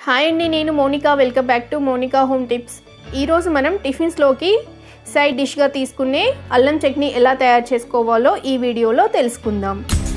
hi అండి నేను Monika welcome back to Monika home tips ఈరోజు మనం టిఫిన్స్లోకి సైడ్ డిష్గా తీసుకునే అల్లం చట్నీ ఎలా తయారు చేసుకోవాలో ఈ వీడియోలో తెలుసుకుందాం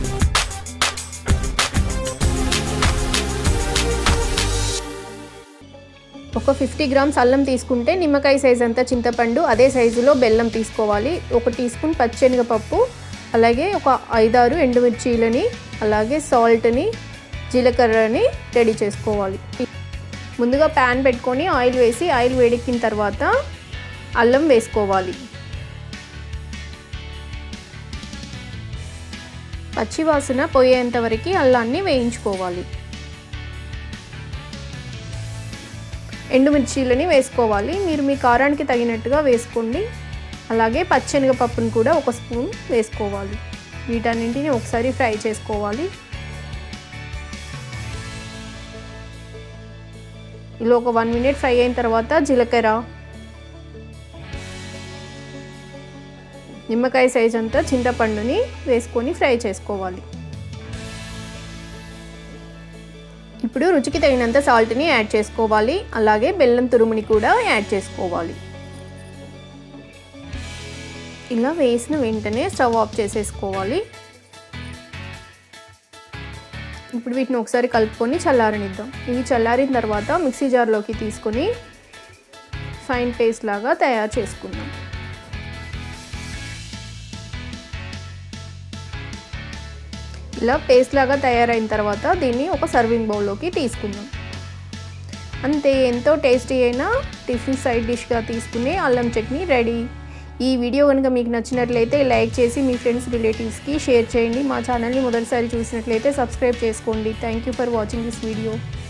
ఒక ఫిఫ్టీ గ్రామ్స్ అల్లం తీసుకుంటే నిమ్మకాయ సైజ్ అంతా చింతపండు అదే సైజులో బెల్లం తీసుకోవాలి ఒక టీ స్పూన్ పచ్చెనగపప్పు అలాగే ఒక ఐదారు ఎండుమిర్చీలని అలాగే సాల్ట్ని జీలకర్రని రెడీ చేసుకోవాలి ముందుగా ప్యాన్ పెట్టుకొని ఆయిల్ వేసి ఆయిల్ వేడెక్కిన తర్వాత అల్లం వేసుకోవాలి పచ్చివాసన పోయేంత వరకు అల్లాన్ని వేయించుకోవాలి ఎండుమిర్చీలని వేసుకోవాలి మీరు మీ కారానికి తగినట్టుగా వేసుకోండి అలాగే పచ్చెనగపప్పును కూడా ఒక స్పూన్ వేసుకోవాలి వీటన్నింటిని ఒకసారి ఫ్రై చేసుకోవాలి ఇలా ఒక వన్ మినిట్ ఫ్రై అయిన తర్వాత జీలకర్ర నిమ్మకాయ సైజ్ అంతా చింతపండుని వేసుకొని ఫ్రై చేసుకోవాలి ఇప్పుడు రుచికి తగినంత సాల్ట్ని యాడ్ చేసుకోవాలి అలాగే బెల్లం తురుముని కూడా యాడ్ చేసుకోవాలి ఇలా వేసిన వెంటనే స్టవ్ ఆఫ్ చేసేసుకోవాలి ఇప్పుడు వీటిని ఒకసారి కలుపుకొని చల్లారనిద్దాం ఇవి చల్లారిన తర్వాత మిక్సీ జార్లోకి తీసుకొని ఫైన్ పేస్ట్ లాగా తయారు చేసుకుందాం ఇలా పేస్ట్ లాగా తయారైన తర్వాత దీన్ని ఒక సర్వింగ్ బౌల్లోకి తీసుకుందాం అంతే ఎంతో టేస్టీ అయిన టిఫిన్ సైడ్ డిష్గా తీసుకునే అల్లం చట్నీ రెడీ ఈ వీడియో కనుక మీకు నచ్చినట్లయితే లైక్ చేసి మీ ఫ్రెండ్స్ రిలేటివ్స్కి షేర్ చేయండి మా ఛానల్ని మొదటిసారి చూసినట్లయితే సబ్స్క్రైబ్ చేసుకోండి thank you for watching this video